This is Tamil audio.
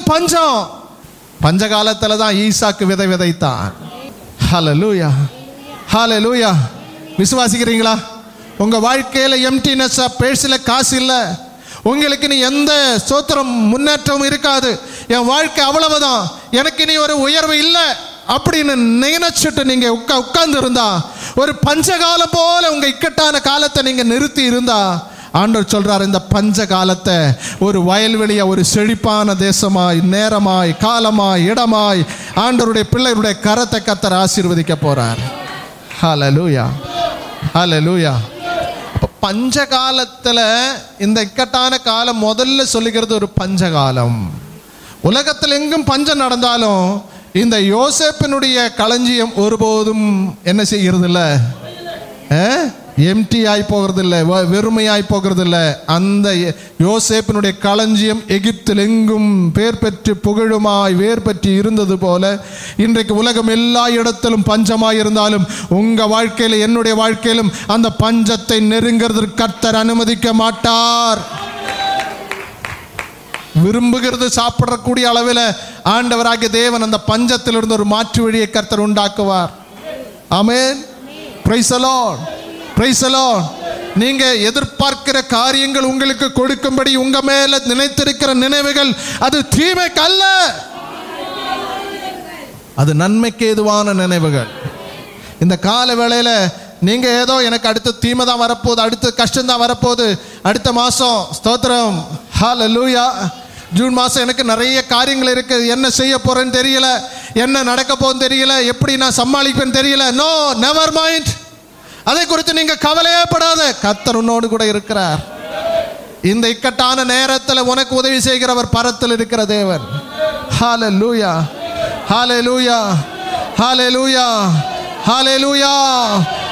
பஞ்சம் பஞ்ச காலத்துல தான் ஈசாக்கு விதை விதைத்தான் ஹalleluya ஹalleluya விசுவாசிக்கிறீங்களா உங்க வாழ்க்கையில எம்டினஸ் பேசில காசு இல்லை உங்களுக்கு நீ எந்த சோத்திரம் முன்னேற்றமும் இருக்காது என் வாழ்க்கை அவ்வளவுதான் எனக்கு நீ ஒரு உயர்வு இல்லை அப்படின்னு நினைச்சிட்டு நீங்க உட்கா உட்கார்ந்து இருந்தா ஒரு பஞ்சகாலம் போல உங்க இக்கட்டான காலத்தை நீங்க நிறுத்தி இருந்தா ஆண்டவர் சொல்றார் இந்த பஞ்ச காலத்தை ஒரு வயல்வெளியா ஒரு செழிப்பான தேசமாய் நேரமாய் காலமாய் இடமாய் ஆண்டவருடைய பிள்ளைகளுடைய கரத்தை கத்தர் ஆசீர்வதிக்க போறார் ஹalleluya ஹalleluya அப்ப பஞ்ச காலத்துல இந்த இக்கட்டான காலம் முதல்ல சொல்லுகிறது ஒரு பஞ்சகாலம் உலகத்தில் எங்கும் பஞ்சம் நடந்தாலும் இந்த யோசேப்பினுடைய களஞ்சியம் ஒருபோதும் என்ன செய்கிறது இல்ல எம்டி ஆகி போகிறது இல்லை வெறுமையாய் போகிறது இல்லை அந்த ய- யோசேப்பினுடைய களஞ்சியம் எகிப்தில் எங்கும் பேர் பெற்று புகழுமாய் வேர் பெற்று இருந்தது போல இன்றைக்கு உலகம் எல்லா இடத்திலும் பஞ்சமாய் இருந்தாலும் உங்க வாழ்க்கையில என்னுடைய வாழ்க்கையிலும் அந்த பஞ்சத்தை நெருங்கிறதற்கு கர்த்தர் அனுமதிக்க மாட்டார் விரும்புகிறது சாப்பிடக்கூடிய அளவில் ஆண்டவராகிய தேவன் அந்த பஞ்சத்திலிருந்து ஒரு மாற்று வழியை கர்த்தர் உண்டாக்குவார் amen praise the Lord praise the Lord நீங்க எதிர்பார்க்கிற காரியங்கள் உங்களுக்கு கொடுக்கும்படி உங்க மேல நினைத்திருக்கிற நினைவுகள் அது தீமைக்கு அல்ல அது நன்மைக்கு ஏதுவான நினைவுகள் இந்த கால வேளையில நீங்க ஏதோ எனக்கு அடுத்த தீமை தான் வரப்போகுது அடுத்த கஷ்டம் தான் வரப்போகுது அடுத்த மாசம் ஸ்தோத்திரம் ஹalleluya ஜூன் மாசம் எனக்கு நிறைய காரியங்கள் இருக்கு என்ன செய்ய போறேன்னு தெரியல என்ன நடக்க போகுதுன்னு தெரியல எப்படி நான் சமாளிப்பேன்னு தெரியல நோ நெவர் மைண்ட் அதை குறித்து நீங்க கவலையே படாத கர்த்தர் உன்னோடு கூட இருக்கிறார் இந்த இக்கட்டான நேரத்தில் உனக்கு உதவி செய்கிறவர் பரத்தில் இருக்கிற தேவன் ஹalleluya ஹalleluya ஹalleluya ஹalleluya